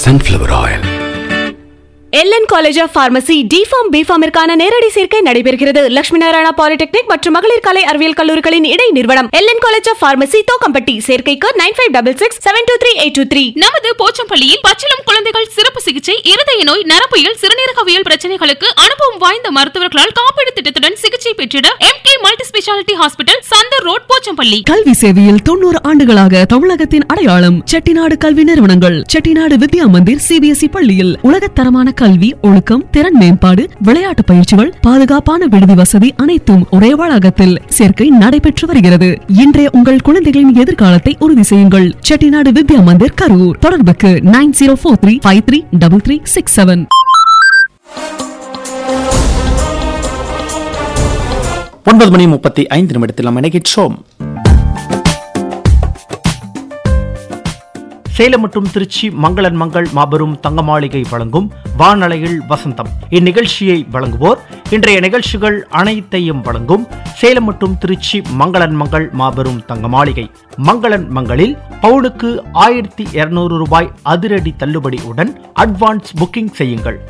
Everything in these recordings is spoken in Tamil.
sunflower oil. LN college of pharmacy D Pharm பிஃபார்மிற்கான நேரடி சேர்க்கை நடைபெறுகிறது லட்சுமி நாராயணா பாலிடெக்னிக் மற்றும் மகளிர் கலை அறிவியல் கல்லூரிகளின் இடை நிறுவனம் LN college of pharmacy Thokkampatti சேர்க்கைக்கு nine five double six seven two three eight two three நமது போச்சம்பள்ளியில் பச்சிளம் குழந்தைகள் சிறப்பு சிகிச்சை இருதய நோய் நரம்பியல் சிறுநீரகவியல் பிரச்சனைகளுக்கு அனுபவம் வாய்ந்த மருத்துவர்களால் காப்பீடு திட்டத்துடன் சிகிச்சை பெற்றிட M K multi speciality hospital Chandar road Pochampalli கல்வி சேவையில் தொண்ணூறு ஆண்டுகளாக தமிழகத்தின் அடையாளம் செட்டிநாடு கல்வி நிறுவனங்கள் செட்டிநாடு வித்யா மந்திர் சிபிஎஸ்இ பள்ளியில் உலகத்தரமான கல்வி ஒழுக்கம் திறன் மேம்பாடு விளையாட்டு பயிற்சிகள் பாதுகாப்பான விடுதி வசதி அனைத்தும் ஒரே வளாகத்தில் சேர்க்கை நடைபெற்று வருகிறது இன்றைய உங்கள் குழந்தைகளின் எதிர்காலத்தை உறுதி செய்யுங்கள் செட்டிநாடு வித்யா மந்திர் கரூர் தொடர்புக்கு nine zero four three five three double three six seven ஒன்பது மணி முப்பத்தி ஐந்து நிமிடத்தில் நம்ம நிகழ்ச்சோம் சேலம் மற்றும் திருச்சி மங்களன் மங்கள் மாபெரும் தங்க மாளிகை வழங்கும் வானலையில் வசந்தம் இந்நிகழ்ச்சியை வழங்குவோர் இன்றைய நிகழ்ச்சிகள் அனைத்தையும் வழங்கும் சேலம் மற்றும் திருச்சி மங்களன் மங்கள் மாபெரும் தங்க மாளிகை மங்களன் மங்களில் பவுனுக்கு ஆயிரத்தி இருநூறு ரூபாய் அதிரடி தள்ளுபடி உடன் அட்வான்ஸ் புக்கிங் செய்யுங்கள்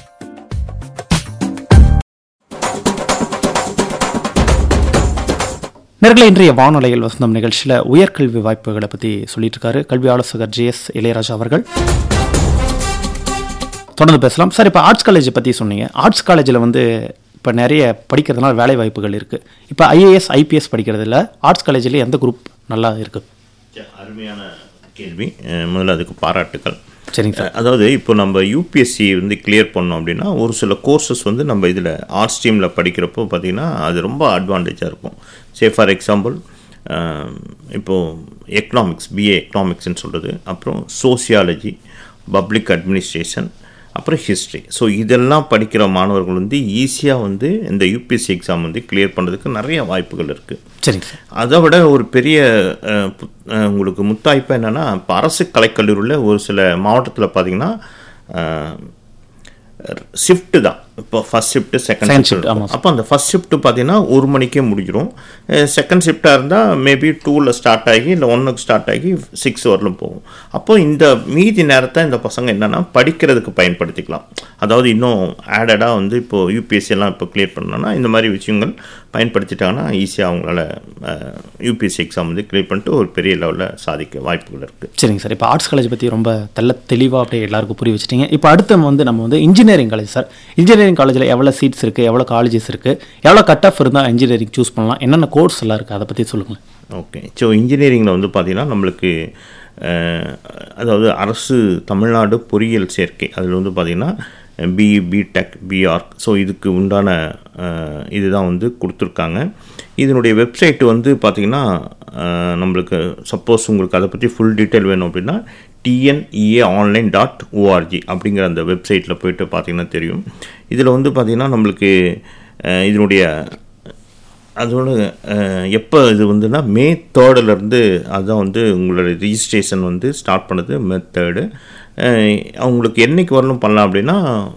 நேர்களை இன்றைய வானொலியில் வசந்தம் நிகழ்ச்சியில் உயர்கல்வி வாய்ப்புகளை பற்றி சொல்லிட்டு இருக்காரு கல்வி ஆலோசகர் ஜே எஸ் இளையராஜா அவர்கள் தொடர்ந்து பேசலாம் சார் இப்போ ஆர்ட்ஸ் காலேஜை பற்றி சொன்னீங்க ஆர்ட்ஸ் காலேஜில் வந்து இப்போ நிறைய படிக்கிறதுனால வேலை வாய்ப்புகள் இருக்குது இப்போ ஐஏஎஸ் ஐபிஎஸ் படிக்கிறதுல ஆர்ட்ஸ் காலேஜில் எந்த குரூப் நல்லா இருக்குது அருமையான கேள்வி அஹ் முதல்ல அதுக்கு பாராட்டுக்கள் சரிங்க சார் அஹ் அதாவது இப்போ நம்ம யூபிஎஸ்சி வந்து கிளியர் பண்ணோம் அப்படின்னா ஒரு சில கோர்சஸ் வந்து நம்ம இதில் ஆர்ட்ஸ் ஸ்ட்ரீமில் படிக்கிறப்போ பார்த்தீங்கன்னா அது ரொம்ப அட்வான்டேஜாக இருக்கும் சே ஃபார் எக்ஸாம்பிள் இப்போது எக்கனாமிக்ஸ் பிஏ எக்கனாமிக்ஸ்னு சொல்கிறது அப்புறம் சோசியாலஜி பப்ளிக் அட்மினிஸ்ட்ரேஷன் அப்புறம் ஹிஸ்ட்ரி ஸோ இதெல்லாம் படிக்கிற மாணவர்கள் வந்து ஈஸியாக வந்து இந்த யூபிஎஸ்சி எக்ஸாம் வந்து கிளியர் பண்ணுறதுக்கு நிறைய வாய்ப்புகள் இருக்குது சரிங்க சார் அதை விட ஒரு பெரிய அஹ், புத்- அஹ், உங்களுக்கு முத்தாய்ப்பு என்னென்னா இப்போ அரசு கலைக்கல்லூரியில் ஒரு சில மாவட்டத்தில் பார்த்தீங்கன்னா ஷிஃப்ட்டு தான் இப்போ first shift Second second shift, shift ஆமா சார். அப்போ அந்த ஃபர்ஸ்ட் ஷிஃப்ட்டு பார்த்தீங்கன்னா ஒரு மணிக்கே முடிஞ்சிடும் செகண்ட் ஷிஃப்டாக இருந்தால் மேபி டூவில் ஸ்டார்ட் ஆகி இல்லை ஒன்றுக்கு ஸ்டார்ட் ஆகி சிக்ஸ் வரலும் போகும் அப்போ இந்த மீதி நேரத்தை இந்த பசங்க என்னென்னா படிக்கிறதுக்கு பயன்படுத்திக்கலாம் அதாவது இன்னும் ஆடடாக வந்து இப்போது யூபிஎஸ்சி எல்லாம் இப்போ கிளியர் பண்ணோன்னா இந்த மாதிரி விஷயங்கள் பயன்படுத்திட்டாங்கன்னா ஈஸியாக அவங்களால யூபிஎஸ்சி எக்ஸாம் வந்து கிளியர் பண்ணிட்டு ஒரு பெரிய லெவலில் சாதிக்க வாய்ப்புகள் இருக்குது சரிங்க சார் இப்போ ஆர்ட்ஸ் காலேஜ் பற்றி ரொம்ப தெல்ல தெளிவாக அப்படியே எல்லாருக்கும் புரிய வச்சிட்டீங்க இப்போ அடுத்து வந்து நம்ம வந்து இன்ஜினியரிங் காலேஜ் சார் இன்ஜினியரிங் காலேஜில் எவ்வளோ சீட்ஸ் இருக்குது எவ்வளோ காலேஜஸ் இருக்குது எவ்வளோ கட் ஆஃப் இருந்தால் இன்ஜினியரிங் சூஸ் பண்ணலாம் என்னென்ன கோர்ஸ் எல்லாம் இருக்குது அதை பற்றி சொல்லுங்களேன் ஓகே ஸோ இன்ஜினியரிங்கில் வந்து பார்த்தீங்கன்னா நம்மளுக்கு அஹ், அதாவது அரசு தமிழ்நாடு பொறியியல் சேர்க்கை அதில் வந்து பார்த்தீங்கன்னா பிஇ பிடெக் பிஆர்க் ஸோ இதுக்கு உண்டான அஹ், இதுதான் வந்து கொடுத்துருக்காங்க இதனுடைய வெப்சைட் வந்து பார்த்தீங்கன்னா அஹ், நம்மளுக்கு சப்போஸ் உங்களுக்கு அதை பற்றி ஃபுல் டீட்டெயில் வேணும் அப்படின்னா டிஎன்இஏ ஆன்லைன் டாட் ஓஆர்ஜி அப்படிங்கிற அந்த வெப்சைட்டில் போயிட்டு பார்த்தீங்கன்னா தெரியும் இதில் வந்து பார்த்தீங்கன்னா நம்மளுக்கு அஹ், இதனுடைய அதோட அஹ், எப்போ இது வந்துன்னா மே தேர்டுலேருந்து அதுதான் வந்து உங்களோட ரிஜிஸ்ட்ரேஷன் வந்து ஸ்டார்ட் பண்ணது மே தேர்டு அவங்களுக்கு என்னைக்கு வரலும் பண்ணலாம் அப்படின்னா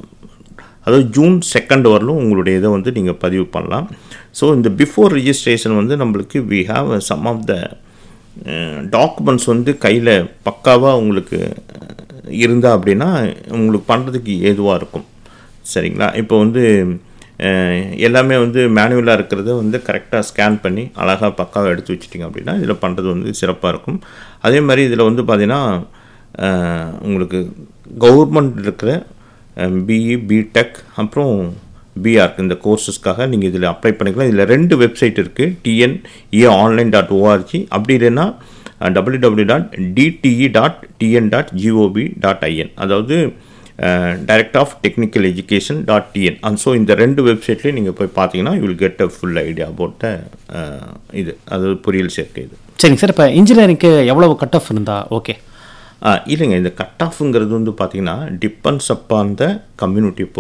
அதாவது ஜூன் செகண்ட் வரலும் உங்களுடைய இதை வந்து நீங்கள் பதிவு பண்ணலாம் ஸோ இந்த பிஃபோர் ரிஜிஸ்ட்ரேஷன் வந்து நம்மளுக்கு we have some of the documents வந்து கையில் பக்காவாக உங்களுக்கு இருந்தா அப்படின்னா உங்களுக்கு பண்ணுறதுக்கு ஏதுவாக இருக்கும் சரிங்களா இப்போ வந்து அஹ், எல்லாமே வந்து மேனுவலாக இருக்கிறத வந்து கரெக்டாக ஸ்கேன் பண்ணி அழகாக பக்காவாக எடுத்து வச்சிட்டிங்க அப்படின்னா இதில் பண்ணுறது வந்து சிறப்பாக இருக்கும் அதே மாதிரி இதில் வந்து பார்த்தீங்கன்னா அஹ், உங்களுக்கு கவர்மெண்ட் இருக்கிற பிஇ பிடெக் அப்புறம் பிஆர்க் இந்த கோர்சஸ்க்காக நீங்கள் இதில் அப்ளை பண்ணிக்கலாம் இதில் ரெண்டு வெப்சைட் இருக்குது டிஎன்ஏ ஆன்லைன் டாட் ஓஆர்ஜி அப்படி இல்லைன்னா W W dot DTE dot TN dot GOV dot IN அதாவது direct of technical education dot TN and so இந்த ரெண்டு வெப்சைட்லேயும் நீங்கள் போய் பார்த்தீங்கன்னா you will get a full idea about the இது அதாவது பொறியியல் சேர்க்கை இது சரிங்க சார் இப்போ இன்ஜினியரிங்க்கு எவ்வளவு கட் ஆஃப் இருந்தா ஓகே ஆ, இல்லைங்க இந்த கட் ஆஃப்ங்கிறது வந்து பார்த்தீங்கன்னா டிபெண்ட்ஸ் அப்பான் த கம்யூனிட்டி